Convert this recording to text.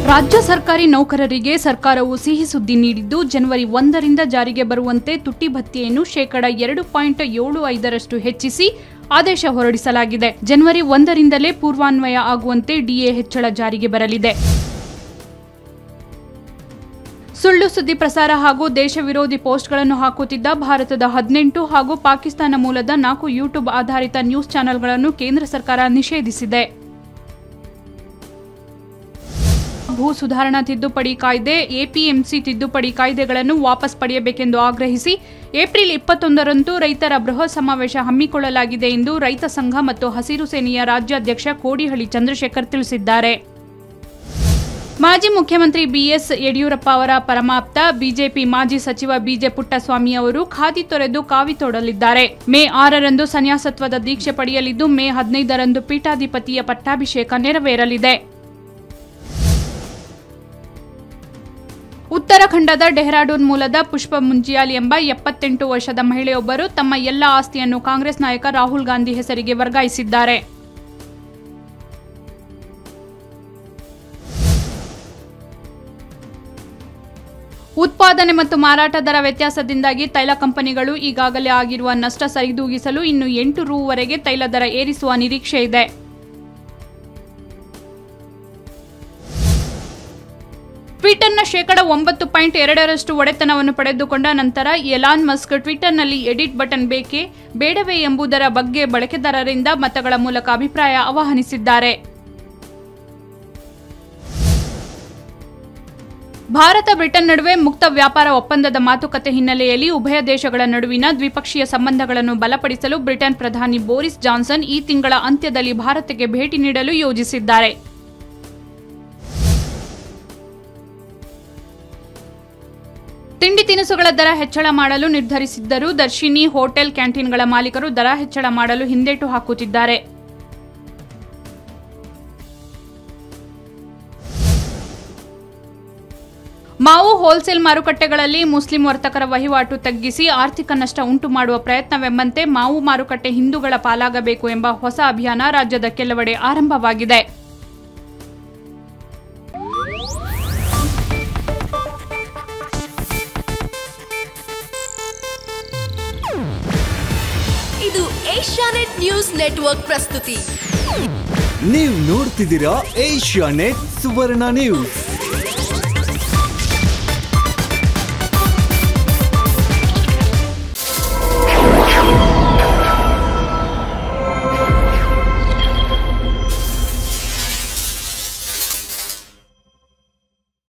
ರಾಜ್ಯ ಸರ್ಕಾರಿ ನೌಕರರಿಗೆ ಸರ್ಕಾರವು ಸಿಹಿ ಸುದ್ದಿ ನೀಡಿದ್ದು ಜನವರಿ ಒಂದರಿಂದ ಜಾರಿಗೆ ಬರುವಂತೆ ತುಟ್ಟಿ ಭತ್ಯೆಯನ್ನು ಶೇಕಡ ಎರಡು ಪಾಯಿಂಟ್ ಏಳು ಐದರಷ್ಟು ಹೆಚ್ಚಿಸಿ ಆದೇಶ ಹೊರಡಿಸಲಾಗಿದೆ ಜನವರಿ ಒಂದರಿಂದಲೇ ಪೂರ್ವಾನ್ವಯ ಆಗುವಂತೆ ಡಿಎ ಹೆಚ್ಚಳ ಜಾರಿಗೆ ಬರಲಿದೆ ಸುಳ್ಳು ಸುದ್ದಿ ಪ್ರಸಾರ ಹಾಗೂ ದೇಶ ವಿರೋಧಿ ಪೋಸ್ಟ್ಗಳನ್ನು ಹಾಕುತ್ತಿದ್ದ ಭಾರತದ ಹದಿನೆಂಟು ಹಾಗೂ ಪಾಕಿಸ್ತಾನ ಮೂಲದ ನಾಲ್ಕು ಯೂಟ್ಯೂಬ್ ಆಧಾರಿತ ನ್ಯೂಸ್ ಚಾನೆಲ್ಗಳನ್ನು ಕೇಂದ್ರ ಸರ್ಕಾರ ನಿಷೇಧಿಸಿದೆ ಭೂ ಸುಧಾರಣಾ ತಿದ್ದುಪಡಿ ಕಾಯ್ದೆ ಎಪಿಎಂಸಿ ತಿದ್ದುಪಡಿ ಕಾಯ್ದೆಗಳನ್ನು ವಾಪಸ್ ಪಡೆಯಬೇಕೆಂದು ಆಗ್ರಹಿಸಿ ಏಪ್ರಿಲ್ ಇಪ್ಪತ್ತೊಂದರಂದು ರೈತರ ಬೃಹತ್ ಸಮಾವೇಶ ಹಮ್ಮಿಕೊಳ್ಳಲಾಗಿದೆ ಎಂದು ರೈತ ಸಂಘ ಮತ್ತು ಹಸಿರು ಸೇನೆಯ ರಾಜ್ಯಾಧ್ಯಕ್ಷ ಕೋಡಿಹಳ್ಳಿ ಚಂದ್ರಶೇಖರ್ ತಿಳಿಸಿದ್ದಾರೆ ಮಾಜಿ ಮುಖ್ಯಮಂತ್ರಿ ಬಿಎಸ್ ಯಡಿಯೂರಪ್ಪ ಅವರ ಪರಮಾಪ್ತ ಬಿಜೆಪಿ ಮಾಜಿ ಸಚಿವ ಬಿಜೆ ಪುಟ್ಟಸ್ವಾಮಿ ಅವರು ಖಾದಿ ತೊರೆದು ಕಾವಿ ತೊಡಲಿದ್ದಾರೆ ಮೇ ಆರರಂದು ಸನ್ಯಾಸತ್ವದ ದೀಕ್ಷೆ ಪಡೆಯಲಿದ್ದು ಮೇ ಹದಿನೈದರಂದು ಪೀಠಾಧಿಪತಿಯ ಪಟ್ಟಾಭಿಷೇಕ ನೆರವೇರಲಿದೆ ಉತ್ತರಾಖಂಡದ ಡೆಹ್ರಾಡೂನ್ ಮೂಲದ ಪುಷ್ಪ ಮುಂಜಿಯಾಲ್ ಎಂಬ ಎಪ್ಪತ್ತೆಂಟು ವರ್ಷದ ಮಹಿಳೆಯೊಬ್ಬರು ತಮ್ಮ ಎಲ್ಲ ಆಸ್ತಿಯನ್ನು ಕಾಂಗ್ರೆಸ್ ನಾಯಕ ರಾಹುಲ್ ಗಾಂಧಿ ಹೆಸರಿಗೆ ವರ್ಗಾಯಿಸಿದ್ದಾರೆ ಉತ್ಪಾದನೆ ಮತ್ತು ಮಾರಾಟ ದರ ವ್ಯತ್ಯಾಸದಿಂದಾಗಿ ತೈಲ ಕಂಪನಿಗಳು ಈಗಾಗಲೇ ಆಗಿರುವ ನಷ್ಟ ಸರಿದೂಗಿಸಲು ಇನ್ನು ಎಂಟು ರೂವರೆಗೆ ತೈಲ ದರ ಏರಿಸುವ ನಿರೀಕ್ಷೆ ಇದೆ ಟ್ವಿಟರ್ನ ಶೇಕಡ ಒಂಬತ್ತು ಪಾಯಿಂಟ್ ಎರಡರಷ್ಟು ಒಡೆತನವನ್ನು ಪಡೆದುಕೊಂಡ ನಂತರ ಎಲಾನ್ ಮಸ್ಕ್ ಟ್ವಿಟರ್ನಲ್ಲಿ ಎಡಿಟ್ ಬಟನ್ ಬೇಕೇ ಬೇಡವೇ ಎಂಬುದರ ಬಗ್ಗೆ ಬಳಕೆದಾರರಿಂದ ಮತಗಳ ಮೂಲಕ ಅಭಿಪ್ರಾಯ ಆಹ್ವಾನಿಸಿದ್ದಾರೆ ಭಾರತ ಬ್ರಿಟನ್ ನಡುವೆ ಮುಕ್ತ ವ್ಯಾಪಾರ ಒಪ್ಪಂದದ ಮಾತುಕತೆ ಹಿನ್ನೆಲೆಯಲ್ಲಿ ಉಭಯ ದೇಶಗಳ ನಡುವಿನ ದ್ವಿಪಕ್ಷೀಯ ಸಂಬಂಧಗಳನ್ನು ಬಲಪಡಿಸಲು ಬ್ರಿಟನ್ ಪ್ರಧಾನಿ ಬೋರಿಸ್ ಜಾನ್ಸನ್ ಈ ತಿಂಗಳ ಅಂತ್ಯದಲ್ಲಿ ಭಾರತಕ್ಕೆ ಭೇಟಿ ನೀಡಲು ಯೋಜಿಸಿದ್ದಾರೆ ತಿಂಡಿ ತಿನಿಸುಗಳ ದರ ಹೆಚ್ಚಳ ಮಾಡಲು ನಿರ್ಧರಿಸಿದ್ದರೂ ದರ್ಶಿನಿ ಹೋಟೆಲ್ ಕ್ಯಾಂಟೀನ್ಗಳ ಮಾಲೀಕರು ದರ ಹೆಚ್ಚಳ ಮಾಡಲು ಹಿಂದೇಟು ಹಾಕುತ್ತಿದ್ದಾರೆ ಮಾವು ಹೋಲ್ಸೇಲ್ ಮಾರುಕಟ್ಟೆಗಳಲ್ಲಿ ಮುಸ್ಲಿಂ ವರ್ತಕರ ವಹಿವಾಟು ತಗ್ಗಿಸಿ ಆರ್ಥಿಕ ನಷ್ಟ ಉಂಟು ಮಾಡುವ ಪ್ರಯತ್ನವೆಂಬಂತೆ ಮಾವು ಮಾರುಕಟ್ಟೆ ಹಿಂದೂಗಳ ಪಾಲಾಗಬೇಕು ಎಂಬ ಹೊಸ ಅಭಿಯಾನ ರಾಜ್ಯದ ಕೆಲವೆಡೆ ಆರಂಭವಾಗಿದೆ ಇದು ಏಷ್ಯಾನೆಟ್ ನ್ಯೂಸ್ ನೆಟ್ವರ್ಕ್ ಪ್ರಸ್ತುತಿ ನೀವು ನೋಡ್ತಿದ್ದೀರಾ ಏಷ್ಯಾ ನೆಟ್ ಸುವರ್ಣ ನ್ಯೂಸ್